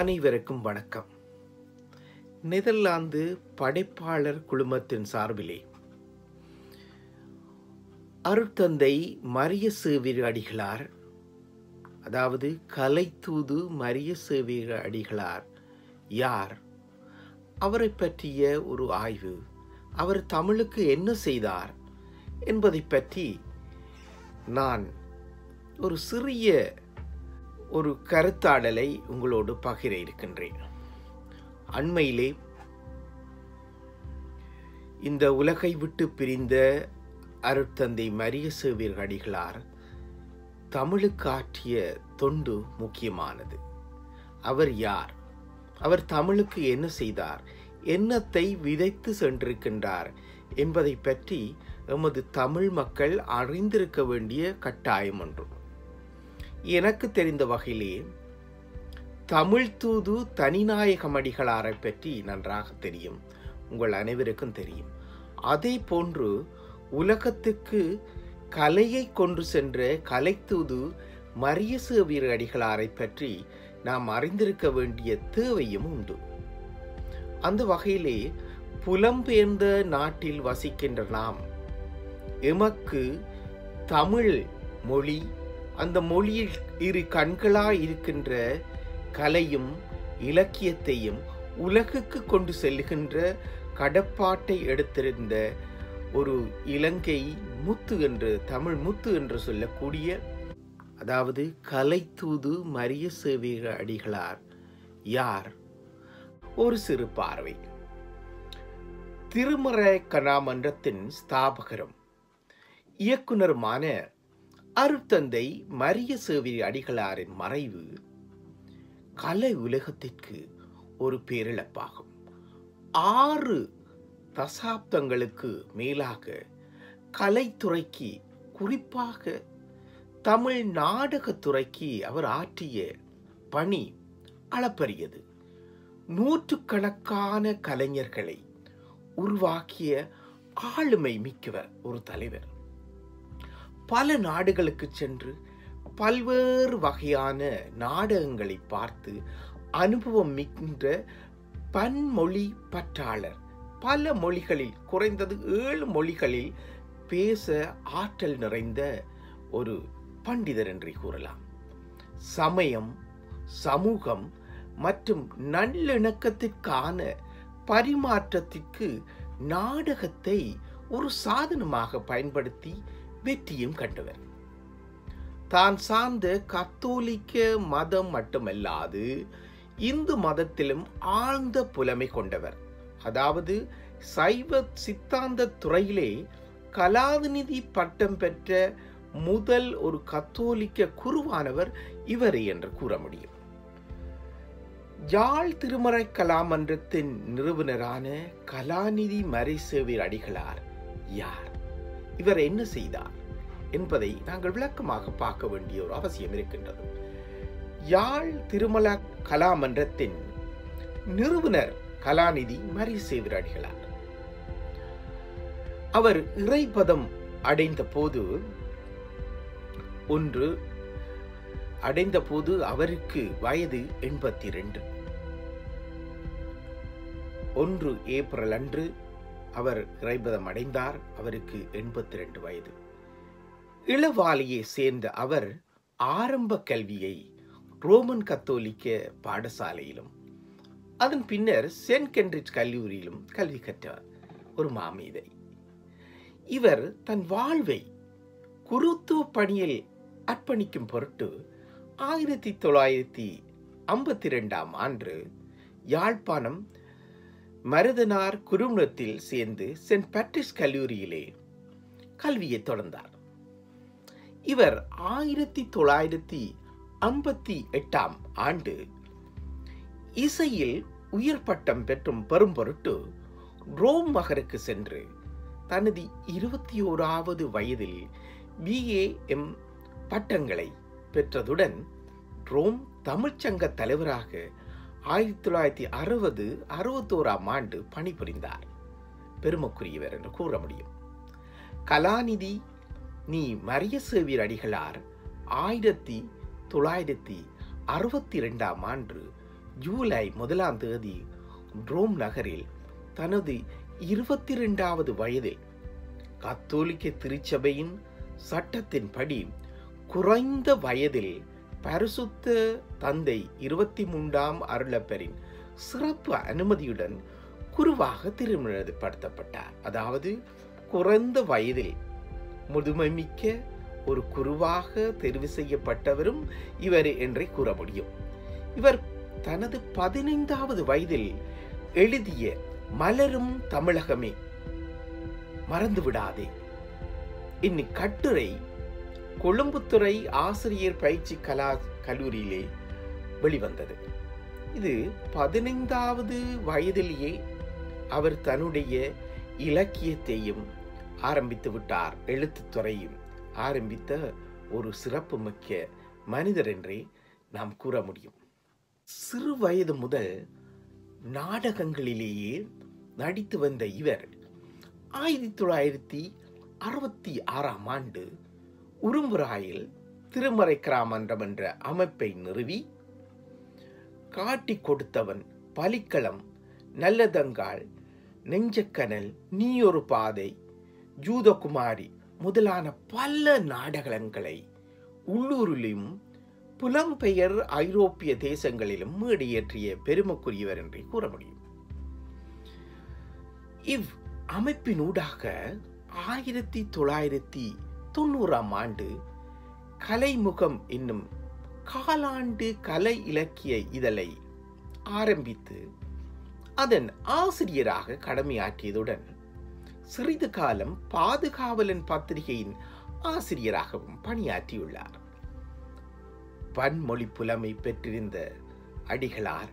அனைவருக்கும் வணக்கம் நெதர்லாந்து படைப்பாளர் குழுமத்தின் சார்பிலே அருட்தந்தை மரிய சேவிர அடிகளார் அதாவது கலைத்தூது மரிய சேவிர அடிகளார் யார் அவரை பற்றிய ஒரு ஆய்வு அவர் தமிழுக்கு என்ன செய்தார் என்பதை பற்றி நான் ஒரு சிறிய ஒரு கருத்தாடலை உங்களோடு பகிர இருக்கின்றேன் அண்மையிலே இந்த உலகை விட்டு பிரிந்த அருட்தந்தை மரிய சேவியர் அடிகளார் தமிழுக்கு ஆற்றிய தொண்டு முக்கியமானது அவர் யார் அவர் தமிழுக்கு என்ன செய்தார் என்னத்தை விதைத்து சென்றிருக்கின்றார் என்பதை பற்றி எமது தமிழ் மக்கள் அறிந்திருக்க வேண்டிய கட்டாயம் ஒன்று எனக்கு தெரிந்த வகையிலே தமிழ் தூது தனிநாயகமடிகளாரை பற்றி நன்றாக தெரியும் உங்கள் அனைவருக்கும் தெரியும் அதே போன்று உலகத்துக்கு கலையை கொண்டு சென்ற கலைத்தூது மரிய சேவியர் அடிகளாரை பற்றி நாம் அறிந்திருக்க வேண்டிய தேவையும் உண்டு அந்த வகையிலே புலம்பெயர்ந்த நாட்டில் வசிக்கின்ற நாம் எமக்கு தமிழ் மொழி அந்த மொழியில் இரு கண்களாய் இருக்கின்ற கலையும் இலக்கியத்தையும் உலகுக்கு கொண்டு செல்லுகின்ற கடப்பாட்டை எடுத்திருந்த ஒரு இலங்கை முத்து என்று தமிழ் முத்து என்று சொல்லக்கூடிய அதாவது கலைத்தூது மரிய சேவிக அடிகளார் யார் ஒரு சிறு பார்வை திருமறை கலாமன்றத்தின் ஸ்தாபகரும் இயக்குனருமான அருட்தந்தை மரிய சேவி அடிகளாரின் மறைவு கலை உலகத்திற்கு ஒரு பேரிழப்பாகும் ஆறு தசாப்தங்களுக்கு மேலாக கலைத்துறைக்கு குறிப்பாக தமிழ் நாடகத்துறைக்கு அவர் ஆற்றிய பணி அளப்பரியது நூற்றுக்கணக்கான கலைஞர்களை உருவாக்கிய ஆளுமை மிக்கவர் ஒரு தலைவர் பல நாடுகளுக்கு சென்று பல்வேறு வகையான நாடகங்களை பார்த்து அனுபவம் மிக்க பன்மொழி பற்றாளர் பல மொழிகளில் குறைந்தது ஏழு மொழிகளில் பேச ஆற்றல் நிறைந்த ஒரு பண்டிதர் என்று கூறலாம் சமயம் சமூகம் மற்றும் நல்லிணக்கத்திற்கான பரிமாற்றத்திற்கு நாடகத்தை ஒரு சாதனமாக பயன்படுத்தி வெற்றியும் கண்டவர் தான் சார்ந்த கத்தோலிக்க மதம் மட்டுமல்லாது இந்து மதத்திலும் ஆழ்ந்த புலமை கொண்டவர் அதாவது சைவ சித்தாந்த துறையிலே கலாநிதி பட்டம் பெற்ற முதல் ஒரு கத்தோலிக்க குருவானவர் இவரே என்று கூற முடியும் யாழ் திருமறை கலாமன்றத்தின் நிறுவனரான கலாநிதி மறைசேவியர் அடிகளார் யார் இவர் என்ன செய்தார் என்பதை நாங்கள் விளக்கமாக பார்க்க வேண்டிய ஒரு அவசியம் இருக்கின்றது யாழ் திருமல கலாமன்றத்தின் நிறுவனர் கலாநிதி மறைசேவியர் அடிகளார் அவர் இறைபதம் அடைந்த போது ஒன்று அடைந்த போது அவருக்கு வயது எண்பத்தி ரெண்டு ஒன்று ஏப்ரல் அன்று அவர் இறைபதம் அடைந்தார் அவருக்கு எண்பத்தி ரெண்டு வயது இளவாலியை சேர்ந்த அவர் ஆரம்ப கல்வியை ரோமன் கத்தோலிக்க பாடசாலையிலும் அதன் பின்னர் சென்ட் கென்ரிச் கல்லூரியிலும் கல்வி கற்றார் ஒரு மாமீதை இவர் தன் வாழ்வை குருத்துவ பணியில் அர்ப்பணிக்கும் பொருட்டு ஆயிரத்தி தொள்ளாயிரத்தி ஐம்பத்தி ரெண்டாம் ஆண்டு யாழ்ப்பாணம் மருதனார் குருமணத்தில் சேர்ந்து சென்ட் பேட்ரிஸ் கல்லூரியிலே கல்வியை தொடர்ந்தார் இவர் ஆயிரத்தி தொள்ளாயிரத்தி ஐம்பத்தி எட்டாம் ஆண்டு இசையில் உயர் பட்டம் பெற்றும் பெரும் பொருட்டு ரோம் நகருக்கு சென்று தனது இருபத்தி ஓராவது வயதில் பிஏஎம் பட்டங்களை பெற்றதுடன் ரோம் தமிழ்ச்சங்க தலைவராக ஆயிரத்தி தொள்ளாயிரத்தி அறுபது அறுபத்தோராம் ஆண்டு பணிபுரிந்தார் பெருமக்குரியவர் என்று கூற முடியும் கலாநிதி நீ மரிய சேவியர் அடிகளார் ஆயிரத்தி தொள்ளாயிரத்தி அறுபத்தி ரெண்டாம் ஆண்டு ஜூலை முதலாம் தேதி ரோம் நகரில் தனது இருபத்தி இரண்டாவது வயதில் கத்தோலிக்க திருச்சபையின் சட்டத்தின்படி குறைந்த வயதில் பரிசுத்த தந்தை இருபத்தி மூன்றாம் அருளப்பரின் சிறப்பு அனுமதியுடன் குருவாக திருமணப்படுத்தப்பட்டார் அதாவது குறைந்த வயதில் முதுமைமிக்க ஒரு குருவாக தெரிவு செய்யப்பட்டவரும் இவர் என்றே கூற முடியும் இவர் தனது பதினைந்தாவது வயதில் எழுதிய மலரும் தமிழகமே மறந்து விடாதே இந்நிக்கட்டுரை கொழும்புத்துறை ஆசிரியர் பயிற்சி கலா கல்லூரியிலே வெளிவந்தது இது பதினைந்தாவது வயதிலேயே அவர் தன்னுடைய இலக்கியத்தையும் ஆரம்பித்து விட்டார் எழுத்துத்துறையும் ஆரம்பித்த ஒரு சிறப்புமிக்க மனிதர் என்றே நாம் கூற முடியும் சிறு வயது முதல் நாடகங்களிலேயே நடித்து வந்த இவர் ஆயிரத்தி தொள்ளாயிரத்தி அறுபத்தி ஆறாம் ஆண்டு உரும்புராயில் திருமறை கிராமன்றம் என்ற அமைப்பை நிறுவி காட்டிக் கொடுத்தவன் பலிக்களம் நல்லதங்காள் நெஞ்சக்கனல் நீயொரு பாதை ஜூதகுமாரி முதலான பல நாடகங்களை உள்ளூரிலும் புலம்பெயர் ஐரோப்பிய தேசங்களிலும் மேடியேற்றிய பெருமைக்குரியவர் என்றே கூற முடியும் இவ் அமைப்பினூடாக ஆயிரத்தி தொள்ளாயிரத்தி தொண்ணூறாம் ஆண்டு கலைமுகம் என்னும் காலாண்டு கலை இலக்கிய இதழை ஆரம்பித்து அதன் ஆசிரியராக கடமையாற்றியதுடன் சிறிது காலம் பாதுகாவலன் பத்திரிகையின் ஆசிரியராகவும் பணியாற்றியுள்ளார் பன்மொழி புலமை பெற்றிருந்த அடிகளார்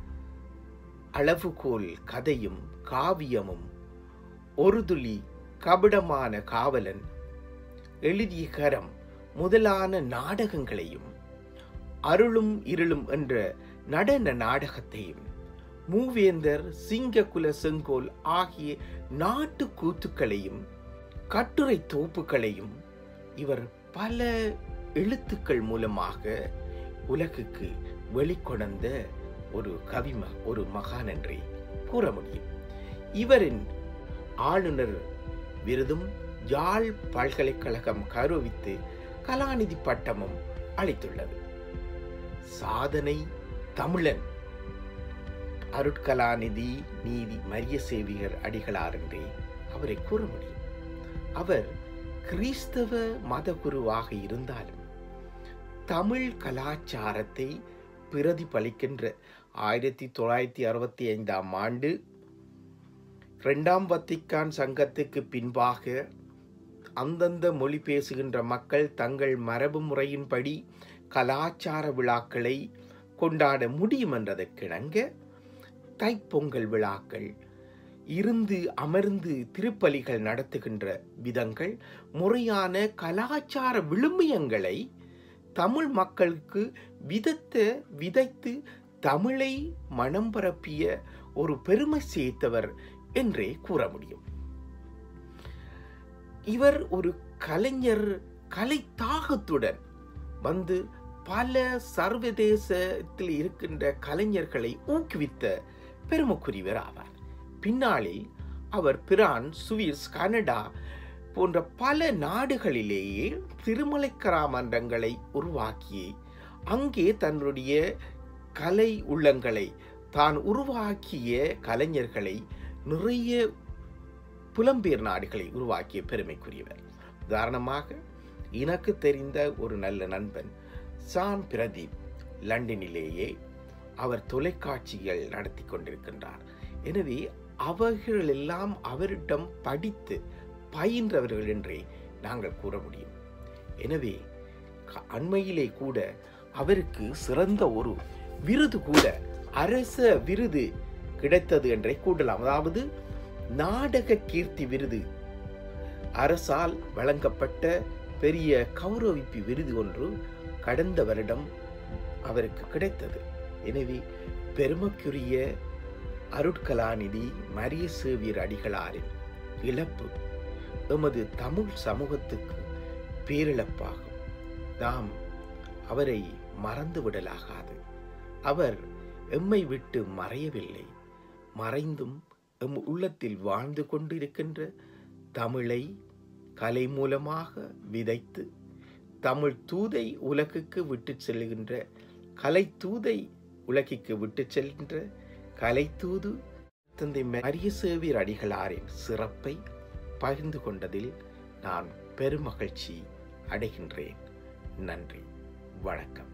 அளவுகோல் கதையும் காவியமும் ஒரு துளி கபடமான காவலன் எழுதிய கரம் முதலான நாடகங்களையும் அருளும் இருளும் என்ற நடன நாடகத்தையும் மூவேந்தர் சிங்ககுல செங்கோல் ஆகிய நாட்டு கூத்துக்களையும் கட்டுரை தோப்புகளையும் இவர் பல எழுத்துக்கள் மூலமாக உலகுக்கு வெளிக்கொணர்ந்த ஒரு கவிம ஒரு மகான் என்றே கூற முடியும் இவரின் ஆளுநர் விருதும் யாழ் பல்கலைக்கழகம் கௌரவித்து கலாநிதி பட்டமும் அளித்துள்ளது சாதனை தமிழன் அருட்கலாநிதி நீதி மரிய சேவிகர் அடிகளார் என்றே அவரை கூற முடியும் அவர் கிறிஸ்தவ மதகுருவாக இருந்தாலும் தமிழ் கலாச்சாரத்தை பிரதிபலிக்கின்ற ஆயிரத்தி தொள்ளாயிரத்தி அறுபத்தி ஐந்தாம் ஆண்டு இரண்டாம் வத்திக்கான் சங்கத்துக்கு பின்பாக அந்தந்த மொழி பேசுகின்ற மக்கள் தங்கள் மரபு முறையின்படி கலாச்சார விழாக்களை கொண்டாட முடியும் என்றதற்கிணங்க தைப்பொங்கல் விழாக்கள் இருந்து அமர்ந்து திருப்பலிகள் நடத்துகின்ற விதங்கள் முறையான கலாச்சார விழுமியங்களை தமிழ் மக்களுக்கு விதத்த விதைத்து தமிழை மனம் பரப்பிய ஒரு பெருமை சேர்த்தவர் என்றே கூற முடியும் இவர் ஒரு கலைஞர் கலை தாகத்துடன் வந்து பல சர்வதேசத்தில் இருக்கின்ற கலைஞர்களை ஊக்குவித்த பெருமைக்குரியவர் ஆவார் பின்னாளில் அவர் பிரான் சுவிஸ் கனடா போன்ற பல நாடுகளிலேயே திருமலைக்கராமன்றங்களை உருவாக்கி அங்கே தன்னுடைய கலை உள்ளங்களை தான் உருவாக்கிய கலைஞர்களை நிறைய புலம்பெயர் நாடுகளை உருவாக்கிய பெருமைக்குரியவர் உதாரணமாக எனக்கு தெரிந்த ஒரு நல்ல நண்பன் சாம் பிரதீப் லண்டனிலேயே அவர் தொலைக்காட்சிகள் நடத்தி கொண்டிருக்கின்றார் எனவே அவர்களெல்லாம் அவரிடம் படித்து பயின்றவர்கள் என்றே நாங்கள் கூற முடியும் எனவே க- அண்மையிலே கூட அவருக்கு சிறந்த ஒரு விருது கூட அரச விருது கிடைத்தது என்றே கூறலாம் அதாவது நாடக கீர்த்தி விருது அரசால் வழங்கப்பட்ட பெரிய கௌரவிப்பு விருது ஒன்று கடந்த வருடம் அவருக்கு கிடைத்தது எனவே பெருமைக்குரிய அருட்கலாநிதி மரிய சேவியர் அடிகளாரின் இழப்பு எமது தமிழ் சமூகத்துக்கு பேரிழப்பாகும் நாம் அவரை மறந்து விடலாகாது அவர் எம்மை விட்டு மறையவில்லை மறைந்தும் எம் உள்ளத்தில் வாழ்ந்து கொண்டிருக்கின்ற தமிழை கலை மூலமாக விதைத்து தமிழ் தூதை உலகுக்கு விட்டு செல்கின்ற கலை தூதை உலகிற்கு விட்டு செல்கின்ற கலை தூது தந்தை அரிய சேவியர் அடிகளாரின் சிறப்பை பகிர்ந்து கொண்டதில் நான் பெருமகிழ்ச்சி அடைகின்றேன் நன்றி வணக்கம்